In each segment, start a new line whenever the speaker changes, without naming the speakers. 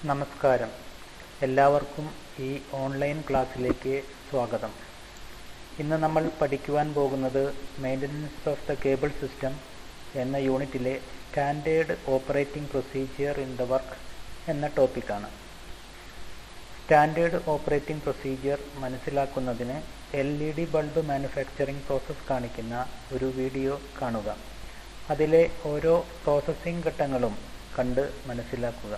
നമസ്കാരം എല്ലാവർക്കും ഈ ഓൺലൈൻ ക്ലാസ്സിലേക്ക് സ്വാഗതം ഇന്ന് നമ്മൾ പഠിക്കുവാൻ പോകുന്നത് maintenance of the cable system എന്ന യൂണിറ്റിലെ standard operating procedure in the work എന്ന ടോപ്പിക്കാണ് സ്റ്റാൻഡേർഡ് ഓപ്പറേറ്റിംഗ് പ്രൊസീജിയർ മനസ്സിലാക്കുന്നതിന് L E D bulb manufacturing process കാണിക്കുന്ന ഒരു വീഡിയോ കാണുക അതിലെ ഓരോ പ്രോസസ്സിംഗ് ഘട്ടങ്ങളും കണ്ട് മനസ്സിലാക്കുക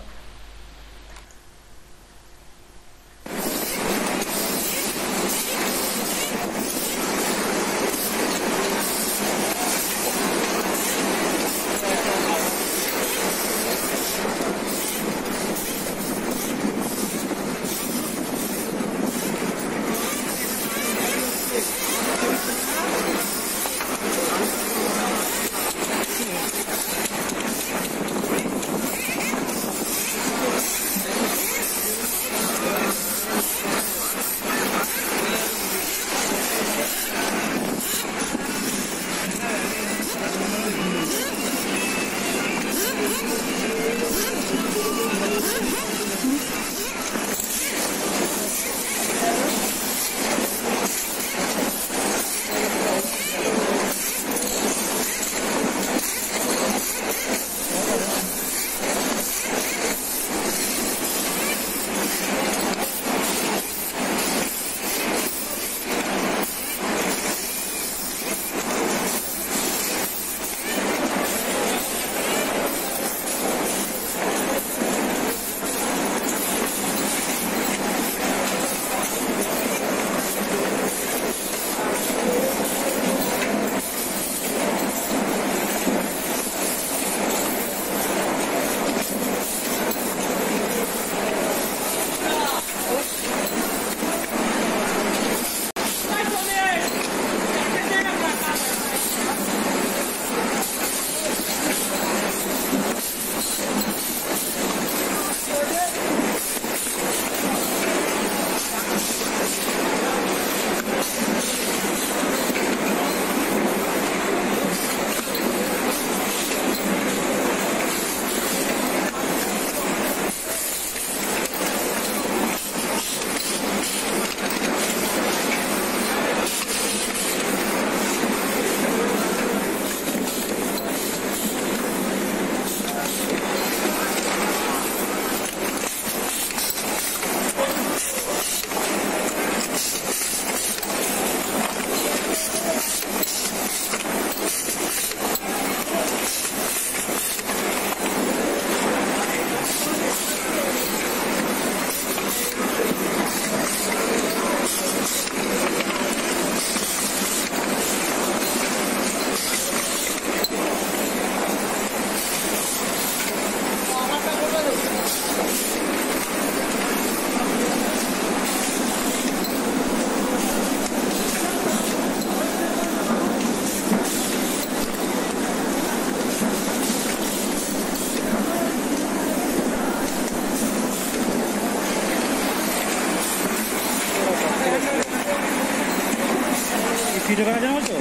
ফিরে করা যাবে তো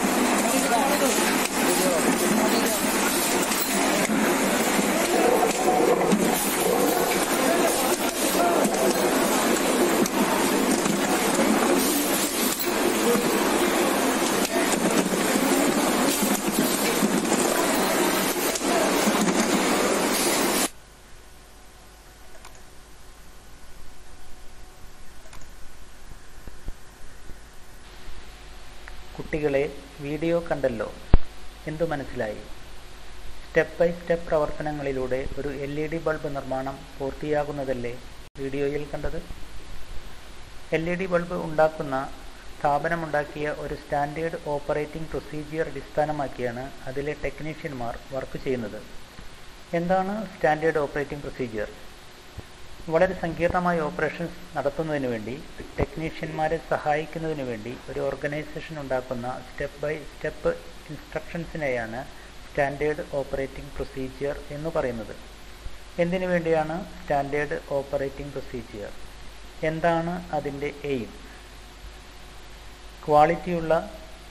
കുട്ടികളെ വീഡിയോ കണ്ടല്ലോ എന്തു മനസ്സിലായി സ്റ്റെപ്പ് ബൈ സ്റ്റെപ്പ് പ്രവർത്തനങ്ങളിലൂടെ ഒരു എൽ ഇ ഡി ബൾബ് നിർമ്മാണം പൂർത്തിയാകുന്നതല്ലേ വീഡിയോയിൽ കണ്ടത് എൽ ഇ ഡി ബൾബ് ഉണ്ടാക്കുന്ന സ്ഥാപനമുണ്ടാക്കിയ ഒരു സ്റ്റാൻഡേർഡ് ഓപ്പറേറ്റിംഗ് പ്രൊസീജിയർ അടിസ്ഥാനമാക്കിയാണ് അതിലെ ടെക്നീഷ്യന്മാർ വർക്ക് ചെയ്യുന്നത് എന്താണ് സ്റ്റാൻഡേർഡ് ഓപ്പറേറ്റിംഗ് പ്രൊസീജിയർ വളരെ സങ്കീർണമായ ഓപ്പറേഷൻസ് നടത്തുന്നതിന് വേണ്ടി ടെക്നീഷ്യന്മാരെ സഹായിക്കുന്നതിന് വേണ്ടി ഒരു ഓർഗനൈസേഷൻ ഉണ്ടാക്കുന്ന സ്റ്റെപ്പ് ബൈ സ്റ്റെപ്പ് ഇൻസ്ട്രക്ഷൻസിനെയാണ് സ്റ്റാൻഡേർഡ് ഓപ്പറേറ്റിംഗ് പ്രൊസീജിയർ എന്ന് പറയുന്നത് എന്തിനു വേണ്ടിയാണ് സ്റ്റാൻഡേർഡ് ഓപ്പറേറ്റിംഗ് പ്രൊസീജിയർ എന്താണ് അതിൻ്റെ എയിം ക്വാളിറ്റിയുള്ള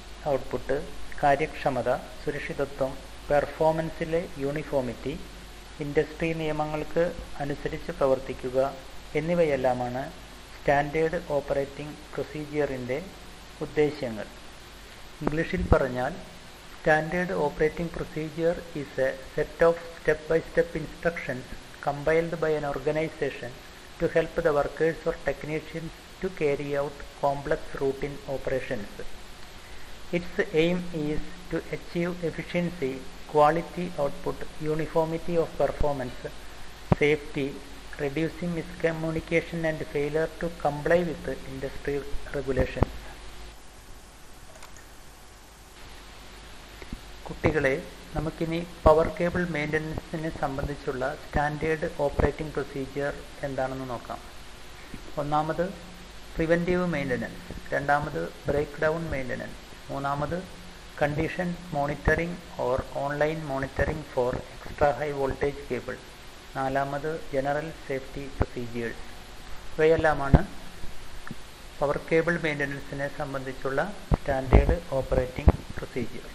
ഔട്ട്പുട്ട് കാര്യക്ഷമത സുരക്ഷിതത്വം പെർഫോമൻസിലെ യൂണിഫോമിറ്റി ഇൻഡസ്ട്രി നിയമങ്ങൾക്ക് അനുസരിച്ച് പ്രവർത്തിക്കുക എന്നിവയെല്ലാമാണ് സ്റ്റാൻഡേർഡ് ഓപ്പറേറ്റിംഗ് പ്രൊസീജിയറിൻ്റെ ഉദ്ദേശ്യങ്ങൾ ഇംഗ്ലീഷിൽ പറഞ്ഞാൽ standard operating procedure is a set of step by step instructions compiled by an organization to help the workers or technicians to carry out complex routine operations. Its aim is to achieve efficiency, quality output, uniformity of performance, safety, reducing miscommunication and failure to comply with industry regulations. കുട്ടികളെ നമുക്കിനി power cable മെയിൻ്റനൻസിനെ സംബന്ധിച്ചുള്ള standard operating procedure എന്താണെന്ന് നോക്കാം ഒന്നാമത് preventive maintenance രണ്ടാമത് breakdown maintenance മൂന്നാമത് condition monitoring or online monitoring for extra high voltage cable നാലാമത് ജനറൽ സേഫ്റ്റി പ്രൊസീജിയേഴ്സ് ഇവയെല്ലാമാണ് പവർ കേബിൾ മെയിൻ്റനൻസിനെ സംബന്ധിച്ചുള്ള സ്റ്റാൻഡേർഡ് ഓപ്പറേറ്റിംഗ് പ്രൊസീജിയർ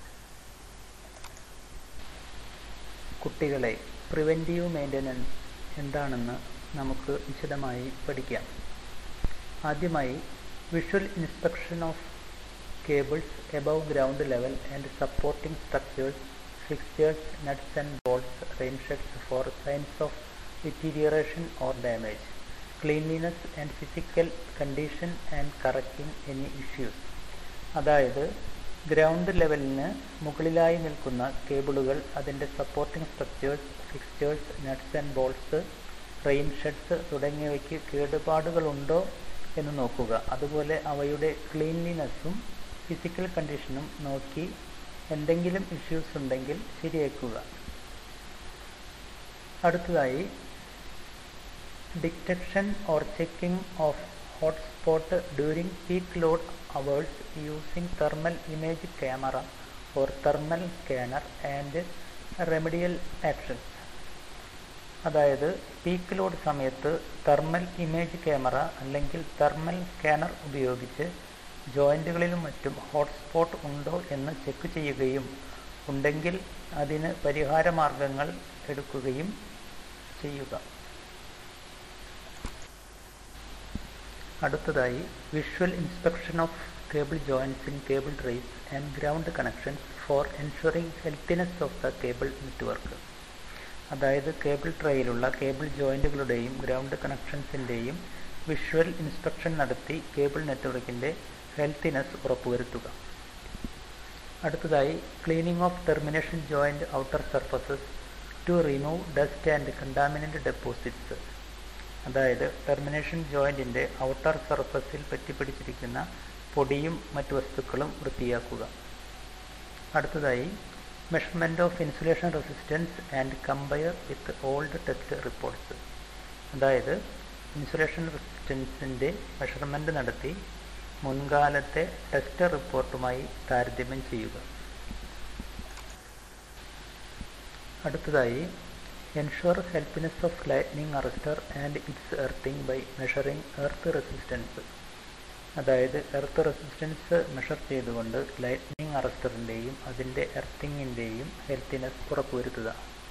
കുട്ടികളെ പ്രിവെൻറ്റീവ് മെയിൻ്റനൻസ് എന്താണെന്ന് നമുക്ക് വിശദമായി പഠിക്കാം ആദ്യമായി visual inspection of cables above ground level and supporting structures fixtures nuts and bolts rain sheds for signs of deterioration or damage cleanliness and physical condition and correcting any issues അതായത് ground ലെവലിന് മുകളിലായി നിൽക്കുന്ന കേബിളുകൾ അതിൻ്റെ supporting structures fixtures nuts and bolts rain sheds തുടങ്ങിയവയ്ക്ക് കേടുപാടുകളുണ്ടോ എന്ന് നോക്കുക അതുപോലെ അവയുടെ ക്ലീൻലിനെസ്സും ഫിസിക്കൽ കണ്ടീഷനും നോക്കി എന്തെങ്കിലും ഇഷ്യൂസ് ഉണ്ടെങ്കിൽ ശരിയാക്കുക അടുത്തതായി detection or checking of hotspot during peak load hours using thermal image camera or thermal scanner and remedial actions അതായത് പീക്ക് ലോഡ് സമയത്ത് തെർമൽ ഇമേജ് ക്യാമറ അല്ലെങ്കിൽ തെർമൽ സ്കാനർ ഉപയോഗിച്ച് ജോയിൻറ്റുകളിലും മറ്റും ഹോട്ട്സ്പോട്ട് ഉണ്ടോ എന്ന് ചെക്ക് ചെയ്യുകയും ഉണ്ടെങ്കിൽ അതിന് പരിഹാര മാർഗങ്ങൾ എടുക്കുകയും ചെയ്യുക അടുത്തതായി visual inspection of cable joints in cable trays and ground connections for ensuring healthiness of the cable network അതായത് കേബിൾ ട്രേയിലുള്ള കേബിൾ ജോയിൻറ്റുകളുടെയും ഗ്രൗണ്ട് കണക്ഷൻസിൻ്റെയും വിഷ്വൽ ഇൻസ്പെക്ഷൻ നടത്തി കേബിൾ നെറ്റ്വർക്കിൻ്റെ ഹെൽത്തിനെസ് ഉറപ്പുവരുത്തുക അടുത്തതായി cleaning of termination joint outer surfaces to remove dust and contaminant deposits അതായത് termination ജോയിൻറ്റിൻ്റെ ഔട്ടർ സർഫസിൽ പറ്റിപ്പിടിച്ചിരിക്കുന്ന പൊടിയും മറ്റു വസ്തുക്കളും വൃത്തിയാക്കുക അടുത്തതായി measurement of insulation resistance and compare with old test reports അതായത് ഇൻസുലേഷൻ റെസിസ്റ്റൻസിൻ്റെ മെഷർമെൻറ്റ് നടത്തി മുൻകാലത്തെ ടെസ്റ്റ് റിപ്പോർട്ടുമായി താരതമ്യം ചെയ്യുക അടുത്തതായി ensure healthiness of lightning arrestor and its earthing by measuring earth resistance അതായത് എർത്ത് റെസിസ്റ്റൻസ് മെഷർ ചെയ്തുകൊണ്ട് ലൈറ്റ്നിങ് അറസ്റ്ററിൻ്റെയും അതിൻ്റെ എർത്തിങ്ങിൻ്റെയും ഹെൽത്തിനെസ് ഉറപ്പുവരുത്തുക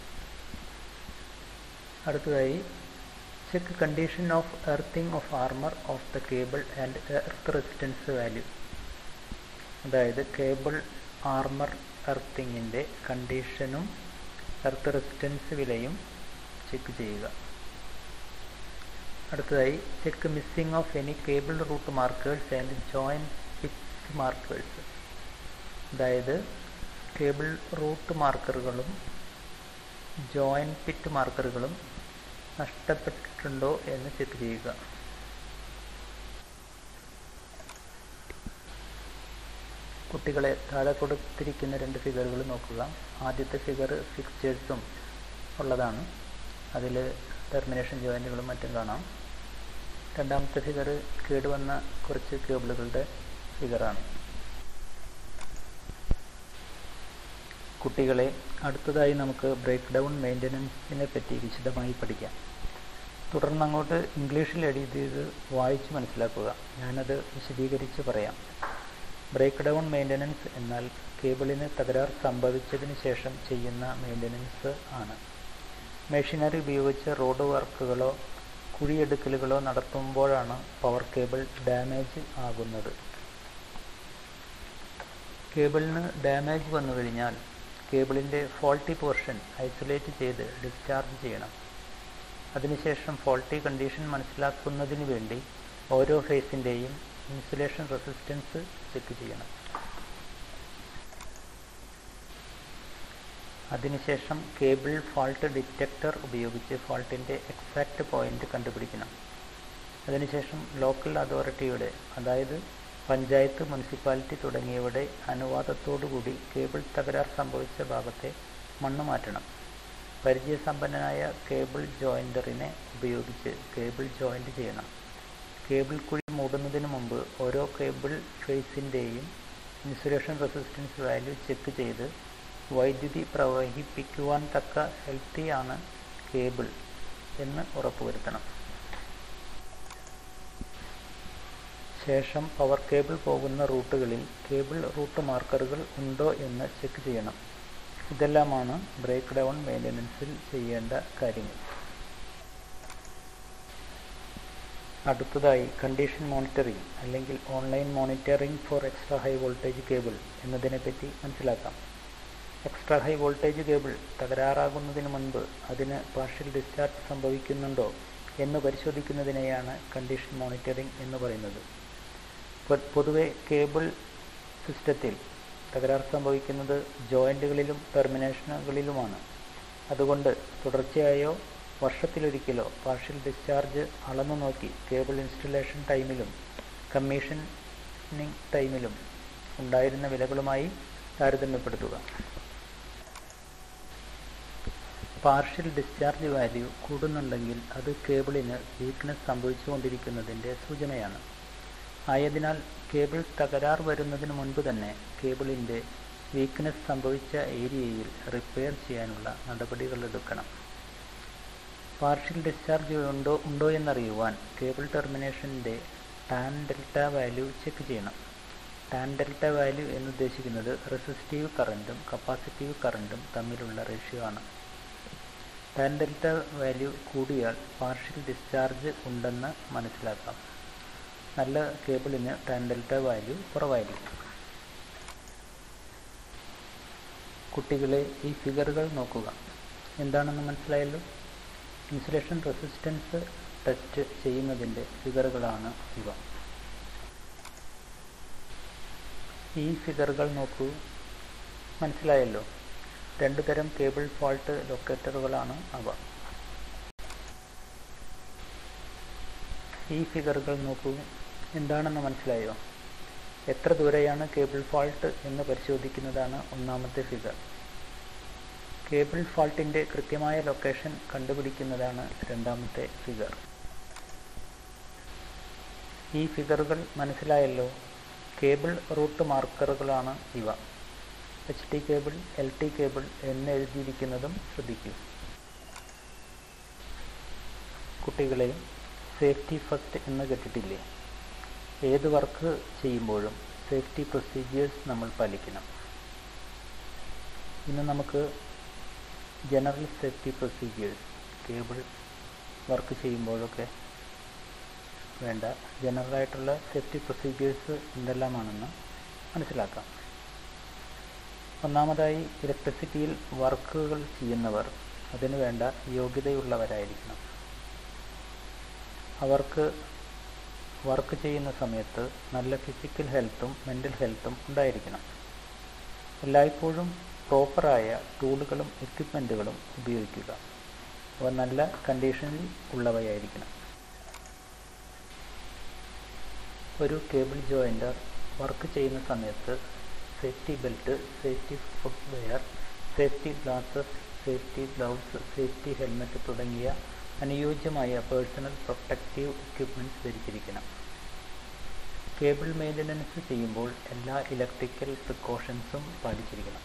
അടുത്തതായി check condition of earthing of armour of the cable and earth resistance value അതായത് കേബിൾ ആർമർ എർത്തിങ്ങിൻ്റെ കണ്ടീഷനും എർത്ത് റെസിസ്റ്റൻസ് വിലയും ചെക്ക് ചെയ്യുക അടുത്തതായി check missing of any cable route markers and joint fix markers അതായത് കേബിൾ റൂട്ട് മാർക്കറുകളും joint pit മാർക്കറുകളും നഷ്ടപ്പെട്ടിട്ടുണ്ടോ എന്ന് ചെക്ക് ചെയ്യുക കുട്ടികളെ താഴെ കൊടുത്തിരിക്കുന്ന രണ്ട് ഫിഗറുകൾ നോക്കുക ആദ്യത്തെ ഫിഗർ ഫിക്സ്ചേഴ്സും ഉള്ളതാണ് അതിൽ ടെർമിനേഷൻ ജോയിൻറ്റുകളും മറ്റും കാണാം രണ്ടാമത്തെ ഫിഗർ കേടുവന്ന കുറച്ച് കേബിളുകളുടെ ഫിഗറാണ് കുട്ടികളെ അടുത്തതായി നമുക്ക് ബ്രേക്ക് ഡൗൺ മെയിൻ്റനൻസിനെ പറ്റി വിശദമായി പഠിക്കാം തുടർന്ന് അങ്ങോട്ട് ഇംഗ്ലീഷിൽ എഴുതിയത് വായിച്ച് മനസ്സിലാക്കുക ഞാനത് വിശദീകരിച്ച് പറയാം ബ്രേക്ക് ഡൗൺ മെയിൻ്റനൻസ് എന്നാൽ കേബിളിന് തകരാർ സംഭവിച്ചതിന് ശേഷം ചെയ്യുന്ന മെയിൻ്റനൻസ് ആണ് മെഷീനറി ഉപയോഗിച്ച് റോഡ് വർക്കുകളോ കുഴിയെടുക്കലുകളോ നടത്തുമ്പോഴാണ് പവർ കേബിൾ ഡാമേജ് ആകുന്നത് കേബിളിന് ഡാമേജ് വന്നു കഴിഞ്ഞാൽ കേബിളിൻ്റെ ഫോൾട്ടി പോർഷൻ ഐസൊലേറ്റ് ചെയ്ത് ഡിസ്ചാർജ് ചെയ്യണം അതിനുശേഷം ഫോൾട്ടി കണ്ടീഷൻ മനസ്സിലാക്കുന്നതിന് വേണ്ടി ഓരോ ഫേസിൻ്റെയും ഇൻസുലേഷൻ റെസിസ്റ്റൻസ് ചെക്ക് ചെയ്യണം അതിനുശേഷം കേബിൾ ഫാൾട്ട് ഡിറ്റക്ടർ ഉപയോഗിച്ച് ഫാൾട്ടിൻ്റെ എക്സാക്റ്റ് പോയിന്റ് കണ്ടുപിടിക്കണം അതിനുശേഷം ലോക്കൽ അതോറിറ്റിയുടെ അതായത് പഞ്ചായത്ത് മുനിസിപ്പാലിറ്റി തുടങ്ങിയവയുടെ അനുവാദത്തോടുകൂടി കേബിൾ തകരാർ സംഭവിച്ച ഭാഗത്തെ മണ്ണ് മാറ്റണം പരിചയസമ്പന്നനായ കേബിൾ ജോയിൻ്ററിനെ ഉപയോഗിച്ച് കേബിൾ ജോയിൻ്റ് ചെയ്യണം കേബിൾ കുഴി മൂടുന്നതിന് മുമ്പ് ഓരോ കേബിൾ ഫേസിൻ്റെയും ഇൻസുലേഷൻ റെസിസ്റ്റൻസ് വാല്യൂ ചെക്ക് ചെയ്ത് വൈദ്യുതി പ്രവഹിപ്പിക്കുവാൻ തക്ക ഹെൽത്തി ആണ് കേബിൾ എന്ന് ഉറപ്പുവരുത്തണം ശേഷം പവർ കേബിൾ പോകുന്ന റൂട്ടുകളിൽ കേബിൾ റൂട്ട് മാർക്കറുകൾ ഉണ്ടോ എന്ന് ചെക്ക് ചെയ്യണം ഇതെല്ലാമാണ് ബ്രേക്ക് ഡൗൺ മെയിൻ്റനൻസിൽ ചെയ്യേണ്ട കാര്യങ്ങൾ അടുത്തതായി കണ്ടീഷൻ മോണിറ്ററിംഗ് അല്ലെങ്കിൽ online monitoring for extra high voltage cable എന്നതിനെപ്പറ്റി മനസ്സിലാക്കാം എക്സ്ട്രാ ഹൈ വോൾട്ടേജ് കേബിൾ തകരാറാകുന്നതിന് മുൻപ് അതിന് പാർഷ്യൽ ഡിസ്ചാർജ് സംഭവിക്കുന്നുണ്ടോ എന്ന് പരിശോധിക്കുന്നതിനെയാണ് കണ്ടീഷൻ മോണിറ്ററിംഗ് എന്ന് പറയുന്നത് പൊതുവെ കേബിൾ സിസ്റ്റത്തിൽ തകരാർ സംഭവിക്കുന്നത് ജോയിൻറ്റുകളിലും ടെർമിനേഷനുകളിലുമാണ് അതുകൊണ്ട് തുടർച്ചയായോ വർഷത്തിലൊരിക്കലോ പാർഷ്യൽ ഡിസ്ചാർജ് അളന്നു നോക്കി കേബിൾ ഇൻസ്റ്റലേഷൻ ടൈമിലും കമ്മീഷനിങ് ടൈമിലും ഉണ്ടായിരുന്ന വിലകളുമായി താരതമ്യപ്പെടുത്തുക പാർഷ്യൽ ഡിസ്ചാർജ് വാല്യൂ കൂടുന്നുണ്ടെങ്കിൽ അത് കേബിളിന് വീക്ക്നെസ് സംഭവിച്ചുകൊണ്ടിരിക്കുന്നതിൻ്റെ സൂചനയാണ് ആയതിനാൽ കേബിൾ തകരാർ വരുന്നതിന് മുൻപ് തന്നെ കേബിളിൻ്റെ വീക്ക്നെസ് സംഭവിച്ച ഏരിയയിൽ റിപ്പയർ ചെയ്യാനുള്ള നടപടികൾ എടുക്കണം പാർഷ്യൽ ഡിസ്ചാർജ് ഉണ്ടോ ഉണ്ടോ എന്നറിയുവാൻ കേബിൾ ടെർമിനേഷൻ്റെ ടാൻ ഡെൽറ്റ വാല്യൂ ചെക്ക് ചെയ്യണം ടാൻ ഡെൽറ്റ വാല്യൂ എന്നുദ്ദേശിക്കുന്നത് റെസിസ്റ്റീവ് കറൻറ്റും കപ്പാസിറ്റീവ് കറൻറ്റും തമ്മിലുള്ള റേഷ്യോ ആണ് ടാൻ ഡെൽറ്റ വാല്യൂ കൂടിയാൽ പാർഷ്യൽ ഡിസ്ചാർജ് ഉണ്ടെന്ന് മനസ്സിലാക്കാം നല്ല കേബിളിന് ടാൻ ഡെൽറ്റ വാല്യൂ കുറവായിരിക്കും കുട്ടികളെ ഈ ഫിഗറുകൾ നോക്കുക എന്താണെന്ന് മനസ്സിലായല്ലോ ഇൻസുലേഷൻ റെസിസ്റ്റൻസ് ടെസ്റ്റ് ചെയ്യുന്നതിൻ്റെ ഫിഗറുകളാണ് ഇവ ഈ ഫിഗറുകൾ നോക്കൂ മനസ്സിലായല്ലോ രണ്ടു തരം കേബിൾ ഫാൾട്ട് ലൊക്കേറ്ററുകളാണ് അവ ഈ ഫിഗറുകൾ നോക്കൂ എന്താണെന്ന് മനസ്സിലായോ എത്ര ദൂരെയാണ് കേബിൾ ഫാൾട്ട് എന്ന് പരിശോധിക്കുന്നതാണ് ഒന്നാമത്തെ ഫിഗർ കേബിൾ ഫാൾട്ടിൻ്റെ കൃത്യമായ ലൊക്കേഷൻ കണ്ടുപിടിക്കുന്നതാണ് രണ്ടാമത്തെ ഫിഗർ ഈ ഫിഗറുകൾ മനസ്സിലായല്ലോ കേബിൾ റൂട്ട് മാർക്കറുകളാണ് ഇവ H T cable L T cable എന്ന് എഴുതിയിരിക്കുന്നതും ശ്രദ്ധിക്കൂ കുട്ടികളെ സേഫ്റ്റി ഫസ്റ്റ് എന്ന് കേട്ടിട്ടില്ലേ ഏത് വർക്ക് ചെയ്യുമ്പോഴും സേഫ്റ്റി പ്രൊസീജിയേഴ്സ് നമ്മൾ പാലിക്കണം ഇന്ന് നമുക്ക് general safety procedures cable work ചെയ്യുമ്പോഴൊക്കെ വേണ്ട ജനറലായിട്ടുള്ള സേഫ്റ്റി പ്രൊസീജിയേഴ്സ് എന്തെല്ലാമാണെന്ന് മനസ്സിലാക്കാം ഒന്നാമതായി ഇലക്ട്രിസിറ്റിയിൽ വർക്കുകൾ ചെയ്യുന്നവർ അതിനു വേണ്ട യോഗ്യതയുള്ളവരായിരിക്കണം അവർക്ക് വർക്ക് ചെയ്യുന്ന സമയത്ത് നല്ല ഫിസിക്കൽ ഹെൽത്തും മെൻ്റൽ ഹെൽത്തും ഉണ്ടായിരിക്കണം എല്ലായ്പ്പോഴും പ്രോപ്പറായ ടൂളുകളും എക്വിപ്മെൻറ്റുകളും ഉപയോഗിക്കുക അവ നല്ല കണ്ടീഷനിൽ ഉള്ളവയായിരിക്കണം ഒരു കേബിൾ ജോയിൻ്റർ വർക്ക് ചെയ്യുന്ന സമയത്ത് safety belt safety footwear safety glasses safety gloves safety helmet തുടങ്ങിയ അനുയോജ്യമായ പേഴ്സണൽ പ്രൊട്ടക്റ്റീവ് എക്യുപ്മെൻറ്റ്സ് ധരിച്ചിരിക്കണം കേബിൾ മെയിൻ്റനൻസ് ചെയ്യുമ്പോൾ എല്ലാ ഇലക്ട്രിക്കൽ പ്രിക്കോഷൻസും പാലിച്ചിരിക്കണം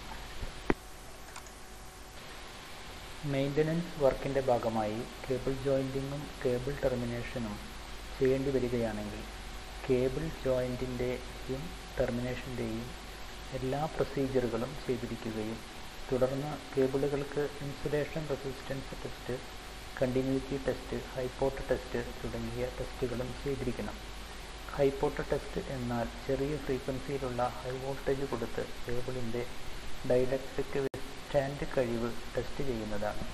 മെയിൻ്റനൻസ് വർക്കിൻ്റെ ഭാഗമായി കേബിൾ ജോയിൻറ്റിങ്ങും കേബിൾ ടെർമിനേഷനും ചെയ്യേണ്ടി വരികയാണെങ്കിൽ കേബിൾ ജോയിൻറ്റിൻ്റെയും ടെർമിനേഷൻ്റെയും എല്ലാ പ്രൊസീജിയറുകളും ചെയ്തിരിക്കുകയും തുടർന്ന് കേബിളുകൾക്ക് insulation resistance test continuity test hipot test തുടങ്ങിയ ടെസ്റ്റുകളും ചെയ്തിരിക്കണം ഹൈപ്പോട്ട് ടെസ്റ്റ് എന്നാൽ ചെറിയ ഫ്രീക്വൻസിയിലുള്ള ഹൈ വോൾട്ടേജ് കൊടുത്ത് കേബിളിൻ്റെ ഡൈലക്ട്രിക് സ്റ്റാൻഡ് കഴിവ് ടെസ്റ്റ് ചെയ്യുന്നതാണ്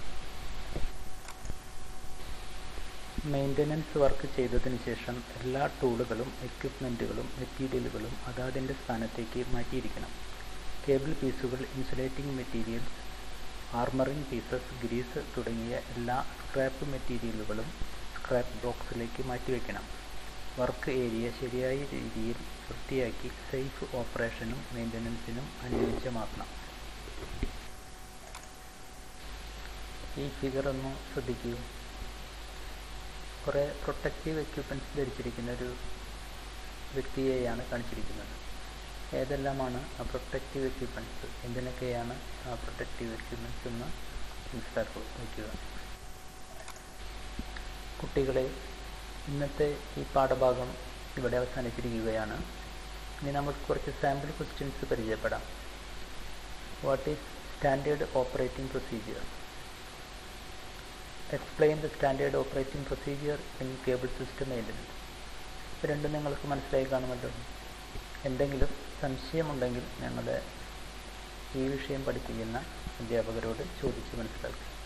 മെയിൻ്റനൻസ് വർക്ക് ചെയ്തതിന് ശേഷം എല്ലാ ടൂളുകളും എക്വിപ്മെൻറ്റുകളും മെറ്റീരിയലുകളും അതാതിൻ്റെ സ്ഥാനത്തേക്ക് മാറ്റിയിരിക്കണം കേബിൾ പീസുകൾ insulating materials armouring pieces grease തുടങ്ങിയ എല്ലാ സ്ക്രാപ്പ് മെറ്റീരിയലുകളും സ്ക്രാപ്പ് ബോക്സിലേക്ക് മാറ്റിവെക്കണം വർക്ക് ഏരിയ ശരിയായ രീതിയിൽ വൃത്തിയാക്കി സേഫ് ഓപ്പറേഷനും മെയിൻ്റനൻസിനും അനുയോജ്യമാക്കണം ഈ ഫിഗർ ഒന്ന് ശ്രദ്ധിക്കൂ കുറേ പ്രൊട്ടക്റ്റീവ് എക്യുപ്മെൻറ്റ്സ് ധരിച്ചിരിക്കുന്ന ഒരു വ്യക്തിയെയാണ് കാണിച്ചിരിക്കുന്നത് ഏതെല്ലാമാണ് ആ പ്രൊട്ടക്റ്റീവ് എക്യുപ്മെൻറ്റ്സ് എന്തിനൊക്കെയാണ് ആ പ്രൊട്ടക്റ്റീവ് എക്യുപ്മെൻറ്റ്സ് എന്ന് മനസ്സിലാക്കുക വയ്ക്കുക കുട്ടികളെ ഇന്നത്തെ ഈ പാഠഭാഗം ഇവിടെ അവസാനിച്ചിരിക്കുകയാണ് ഇനി നമുക്ക് കുറച്ച് സാമ്പിൾ ക്വസ്റ്റ്യൻസ് പരിചയപ്പെടാം what is standard operating procedure explain the standard operating procedure in cable system maintenance ഇത് രണ്ടും നിങ്ങൾക്ക് മനസ്സിലായി കാണുമല്ലോ എന്തെങ്കിലും സംശയമുണ്ടെങ്കിൽ ഞങ്ങളുടെ ഈ വിഷയം പഠിപ്പിക്കുന്ന അധ്യാപകരോട് ചോദിച്ച് മനസ്സിലാക്കുക